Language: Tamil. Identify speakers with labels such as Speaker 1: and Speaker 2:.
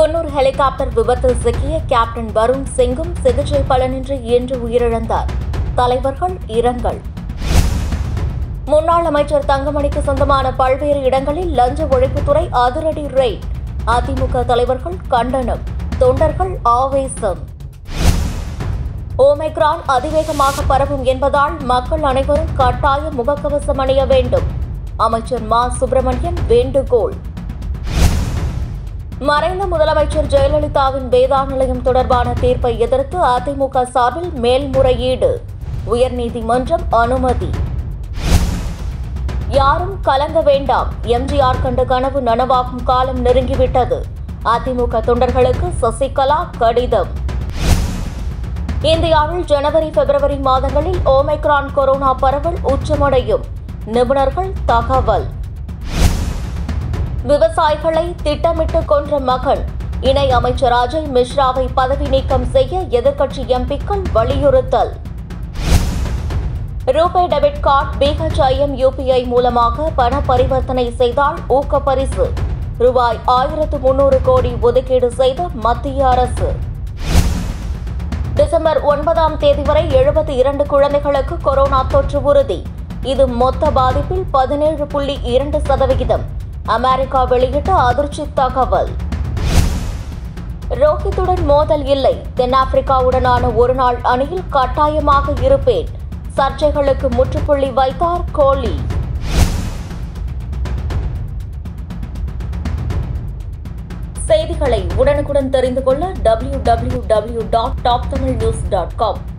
Speaker 1: குன்னூர் ஹெலிகாப்டர் விபத்தில் சிக்கிய கேப்டன் வருண் சிங்கும் சிகிச்சை பலனின்றி இன்று உயிரிழந்தார் தலைவர்கள் இரங்கல் முன்னாள் அமைச்சர் தங்கமணிக்கு சொந்தமான பல்வேறு இடங்களில் லஞ்ச ஒழிப்புத்துறை அதிரடி ரெய்ட் அதிமுக தலைவர்கள் கண்டனம் தொண்டர்கள் ஆவேசம் ஓமைக்ரான் அதிவேகமாக பரவும் என்பதால் மக்கள் அனைவரும் கட்டாய முகக்கவசம் அணிய வேண்டும் அமைச்சர் மா சுப்பிரமணியன் வேண்டுகோள் மறைந்த முதலமைச்சர் ஜெயலலிதாவின் வேதா நிலையம் தொடர்பான தீர்ப்பை எதிர்த்து அதிமுக சார்பில் மேல்முறையீடு உயர்நீதிமன்றம் அனுமதி யாரும் கலங்க வேண்டாம் எம்ஜிஆர் கண்ட கனவு நனவாகும் காலம் நெருங்கிவிட்டது அதிமுக தொண்டர்களுக்கு சசிகலா கடிதம் இந்தியாவில் ஜனவரி பிப்ரவரி மாதங்களில் ஓமைக்ரான் கொரோனா பரவல் உச்சமடையும் நிபுணர்கள் தகவல் விவசாயிகளை திட்டமிட்டு கொன்ற மகன் இணை அமைச்சர் அஜய் மிஸ்ராவை பதவி நீக்கம் செய்ய எதிர்க்கட்சி எம்பிக்கள் வலியுறுத்தல் RuPay debit card BHIM UPI மூலமாக பண பரிவர்த்தனை செய்தால் ஊக்க பரிசு ரூபாய் ஆயிரத்து முன்னூறு கோடி ஒதுக்கீடு செய்த மத்திய அரசு டிசம்பர் ஒன்பதாம் தேதி வரை எழுபத்தி இரண்டு குழந்தைகளுக்கு கொரோனா தொற்று உறுதி இது மொத்த பாதிப்பில் பதினேழு புள்ளி இரண்டு சதவிகிதம் அமெரிக்கா வெளியிட்ட அதிர்ச்சி தகவல் ரோஹித்துடன் மோதல் இல்லை தென்னாப்பிரிக்காவுடனான ஒருநாள் அணியில் கட்டாயமாக இருப்பேன் சர்ச்சைகளுக்கு முற்றுப்புள்ளி வைத்தார் கோலி செய்திகளை உடனுக்குடன் தெரிந்து கொள்ள W W W dot top Tamil news dot com